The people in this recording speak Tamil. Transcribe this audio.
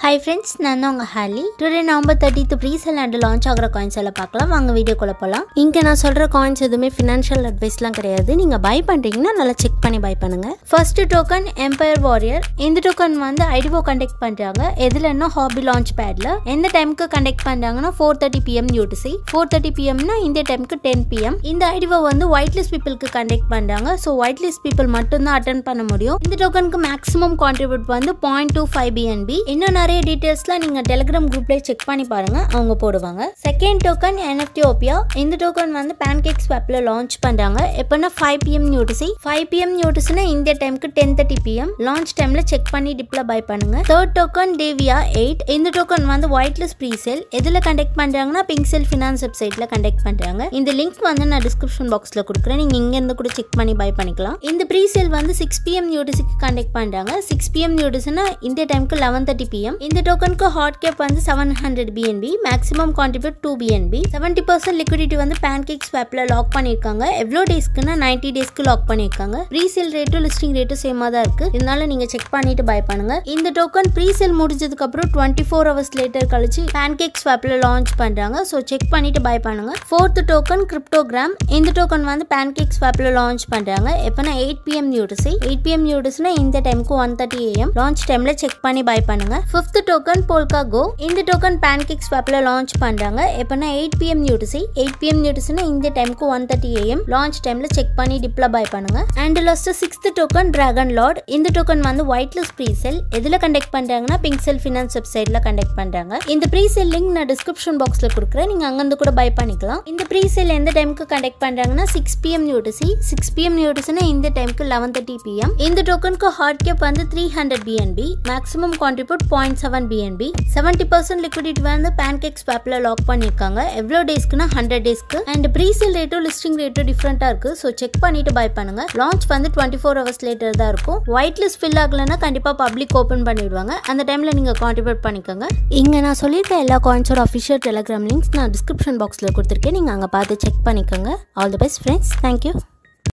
ஹாய் ஃப்ரெண்ட்ஸ் நான் தான் உங்கள் ஹாலி today November thirtieth pre sale and launch ஆகிற காயின்ஸ் எல்லாம் பார்க்கலாம் வாங்க வீடியோக்குள்ள போகலாம் இங்கே நான் சொல்கிற காயின்ஸ் எதுவுமே ஃபினான்ஷியல் அட்வைஸ்லாம் கிடையாது நீங்கள் பை பண்ணுறீங்கன்னா நல்லா செக் பண்ணி பை பண்ணுங்க ஃபர்ஸ்ட் டோக்கன் எம்பையர் வாரியர் இந்த டோக்கன் வந்து ஐடிவோ கண்டக்ட் பண்ணுறாங்க எதுலன்னா ஹாபி லான்ச் பேடில் எந்த டைமுக்கு கண்டக்ட் பண்ணுறாங்கன்னா four thirty PM UTC four thirty பிஎம்னா இந்திய டைமுக்கு டென் பிஎம் இந்த ஐடிவோ வந்து ஒயிட் லிஸ்ட் பீப்புளுக்கு கண்டக்ட் பண்ணுறாங்க ஸோ ஒயிட் லிஸ்ட் பீப்புள் மட்டும்தான் அட்டன் பண்ண முடியும் இந்த டோக்கனுக்கு மேக்ஸிமம் கான்ட்ரிபியூட் வந்து பாயிண்ட் டூ ஃபைவ் பிஎன்பி இன்னும் நிறைய டீட்டெயில்ஸ்லாம் நீங்கள் டெலிகிராம் குரூப்லேயே செக் பண்ணி பாருங்க அவங்க போடுவாங்க செகண்ட் டோக்கன் என்எஃப்டி ஓபியா இந்த டோக்கன் வந்து பேன்கேக் ஸ்வாப்பில் லான்ச் பண்ணுறாங்க எப்போனா five PM UTC five PM யூடிசினா இந்திய டைமுக்கு டென் தேர்ட்டி பிஎம் லான்ச் டைமில் செக் பண்ணி டிப்ல பை பண்ணுங்க தேர்ட் டோக்கன் டேவியா எயிட் இந்த டோக்கன் வந்து ஒயிட்லெஸ் ப்ரீ சேல் எதில் கண்டக்ட் பண்ணுறாங்கன்னா பிங்க் செல் ஃபினான்ஸ் வெப்சைட்டில் கண்டக்ட் பண்ணுறாங்க இந்த லிங்க் வந்து நான் டிஸ்கிரிப்ஷன் பாக்ஸில் கொடுக்குறேன் நீங்கள் இங்கேருந்து கூட செக் பண்ணி பை பண்ணிக்கலாம் இந்த ப்ரீ சேல் வந்து சிக்ஸ் பிஎம் யூடிசிக்கு கண்டக்ட் பண்ணுறாங்க சிக்ஸ் பிஎம் யூடிஸ்னா இந்திய டைமுக்கு லெவன் தேர்ட்டி பிஎம் இந்த டோக்கனுக்கு ஹாட் கேப் வந்து seven hundred BNB maximum contribute two BNB seventy percent liquidity வந்து பேன்கேக் ஸ்வாப்பில் லாக் பண்ணியிருக்காங்க எவ்வளோ டேஸ்க்குன்னா நைன்டி டேஸ்க்கு லாக் பண்ணியிருக்காங்க ப்ரீ சேல் ரேட்டும் லிஸ்டிங் ரேட்டும் சேமாக தான் இருக்குது இதனால நீங்கள் செக் பண்ணிட்டு பை பண்ணுங்க இந்த டோக்கன் ப்ரீ சேல் முடிஞ்சதுக்கு அப்புறம் டுவெண்ட்டி ஃபோர் ஹவர்ஸ் லேட்டர் கழிச்சு பேன்கேக் ஸ்வாப்பில் லான்ச் பண்ணுறாங்க ஸோ செக் பண்ணிட்டு பை பண்ணுங்க ஃபோர்த் டோக்கன் கிரிப்டோகிராம் இந்த டோக்கன் வந்து பேன்கேக் ஸ்வாப்பில் லான்ச் பண்ணுறாங்க எப்போனா eight PM UTC eight PM யூடிஸ்னா இந்த டைமுக்கு ஒன் தேர்ட்டி ஏஎம் லான்ச் டைமில் செக் பண்ணி பை பண்ணுங்க ஃபிஃப்த் டோக்கன் போல்கா கோ இந்த டோக்கன் பேன்கேக் ஸ்வாப்பில் லான்ச் பண்ணுறாங்க எப்போனா eight PM UTC eight PM யூடிஸ்னா இந்த டைமுக்கு ஒன் தேர்ட்டி ஏஎம் லான்ச் டைமில் செக் பண்ணி டிப்ல பை பண்ணுங்க and last sixth token dragon lord இந்த டோக்கன் வந்து ஒயிட்லெஸ் ப்ரீ செல் எதில் கண்டக்ட் பண்ணுறாங்கன்னா பிங்க் செல் ஃபினான்ஸ் வெப்சைட்டில் கண்டக்ட் பண்ணுறாங்க இந்த ப்ரீ செல் லிங்க் நான் டிஸ்கிரிப்ஷன் பாக்ஸில் கொடுக்குறேன் நீங்கள் அங்கேருந்து கூட பை பண்ணிக்கலாம் இந்த ப்ரீ செல் எந்த டைமுக்கு கண்டக்ட் பண்ணுறாங்கன்னா six PM UTC six PM யூடிசினா இந்த டைமுக்கு லெவன் தேர்ட்டி பிஎம் இந்த டோக்கனுக்கு ஹார்ட் கேப் வந்து three hundred BNB maximum contribute point seven BNB seventy percent liquidity வந்து பேன்கேக் ஸ்வாப்பில் லாக் பண்ணியிருக்காங்க எவ்வளோ டேஸ்க்குனா ஹண்ட்ரட் டேஸ்க்கு அண்ட் ப்ரீ செல் ரேட்டும் லிஸ்டிங் ரேட்டும் டிஃப்ரெண்ட்டாக இருக்குது ஸோ செக் பண்ணிட்டு பை பண்ணுங்க லான்ச் வந்து டுவெண்ட்டி ஃபோர் ஹவர்ஸ் லேட்டர் தான் இருக்கும் ஒயிட் லிஸ்ட் ஃபில் ஆகலைன்னா கண்டிப்பாக பப்ளிக் ஓப்பன் பண்ணிடுவாங்க அந்த டைமில் நீங்கள் கான்ட்ரிபியூட் பண்ணிக்கோங்க இங்கே நான் சொல்லியிருக்க எல்லா காயின்ஸோட அஃபிஷியல் டெலிகிராம் லிங்க்ஸ் நான் டிஸ்கிரிப்ஷன் பாக்ஸில் கொடுத்துருக்கேன் நீங்கள் அங்கே பார்த்து செக் பண்ணிக்கோங்க all the best friends thank you